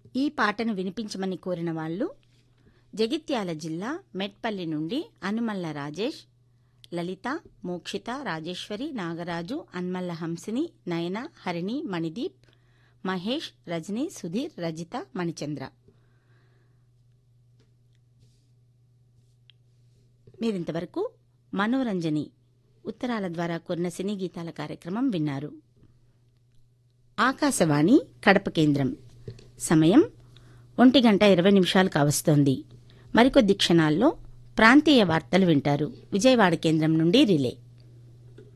ఈ పాటను వినిపించమని కోరిన వాళ్ళు జగిత్యాల జిల్లా మెట్పల్లి నుండి అనుమల్ల రాజేష్ లలిత మోక్షిత రాజేశ్వరి నాగరాజు అన్మల్ల హంసిని నయన హరిణి మణిదీప్ మహేష్ రజని సుధీర్ రజిత మణిచంద్ర మీరింతవరకు మనోరంజని ఉత్తరాల ద్వారా కోరిన సినీ గీతాల కార్యక్రమం విన్నారు ఆకాశవాణి కడప కేంద్రం సమయం ఒంటి గంట ఇరవై నిమిషాలు కావస్తోంది మరికొద్ది క్షణాల్లో ప్రాంతీయ వార్తలు వింటారు విజయవాడ కేంద్రం నుండి రిలే